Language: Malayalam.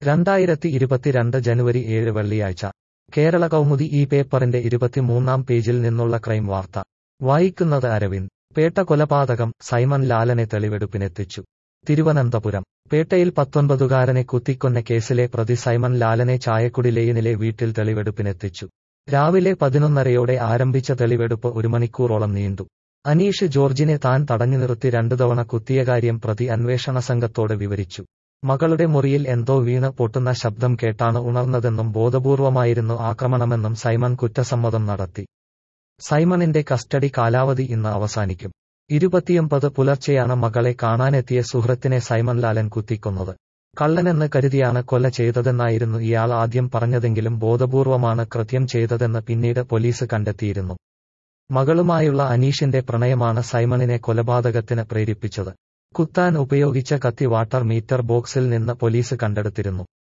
രണ്ടായിരത്തി ഇരുപത്തിരണ്ട് ജനുവരി ഏഴ് വെള്ളിയാഴ്ച കേരള കൗമുദി ഈ പേപ്പറിന്റെ ഇരുപത്തിമൂന്നാം പേജിൽ നിന്നുള്ള ക്രൈം വാർത്ത വായിക്കുന്നത് അരവിന്ദ് പേട്ട കൊലപാതകം സൈമൺ ലാലനെ തെളിവെടുപ്പിനെത്തിച്ചു തിരുവനന്തപുരം പേട്ടയിൽ പത്തൊൻപതുകാരനെ കുത്തിക്കൊന്ന കേസിലെ പ്രതി സൈമൺ ലാലനെ ചായക്കുടി ലെയിനിലെ വീട്ടിൽ തെളിവെടുപ്പിനെത്തിച്ചു രാവിലെ പതിനൊന്നരയോടെ ആരംഭിച്ച തെളിവെടുപ്പ് ഒരു മണിക്കൂറോളം നീണ്ടു അനീഷ് ജോർജിനെ താൻ തടഞ്ഞു നിർത്തി രണ്ടു തവണ കുത്തിയ കാര്യം പ്രതി അന്വേഷണ സംഘത്തോട് വിവരിച്ചു മകളുടെ മുറിയിൽ എന്തോ വീണ് പൊട്ടുന്ന ശബ്ദം കേട്ടാണ് ഉണർന്നതെന്നും ബോധപൂർവമായിരുന്നു ആക്രമണമെന്നും സൈമൺ കുറ്റസമ്മതം നടത്തി സൈമണിന്റെ കസ്റ്റഡി കാലാവധി ഇന്ന് അവസാനിക്കും ഇരുപത്തിയൊമ്പത് പുലർച്ചെയാണ് മകളെ കാണാനെത്തിയ സുഹൃത്തിനെ സൈമൺ ലാലൻ കുത്തിക്കൊന്നത് കള്ളനെന്ന് കരുതിയാണ് കൊല ചെയ്തതെന്നായിരുന്നു ഇയാൾ ആദ്യം പറഞ്ഞതെങ്കിലും ബോധപൂർവമാണ് കൃത്യം ചെയ്തതെന്ന് പിന്നീട് പോലീസ് കണ്ടെത്തിയിരുന്നു മകളുമായുള്ള അനീഷിന്റെ പ്രണയമാണ് സൈമണിനെ കൊലപാതകത്തിന് പ്രേരിപ്പിച്ചത് കുത്താൻ ഉപയോഗിച്ച കത്തി വാട്ടർ മീറ്റർ ബോക്സിൽ നിന്ന് പോലീസ് കണ്ടെടുത്തിരുന്നു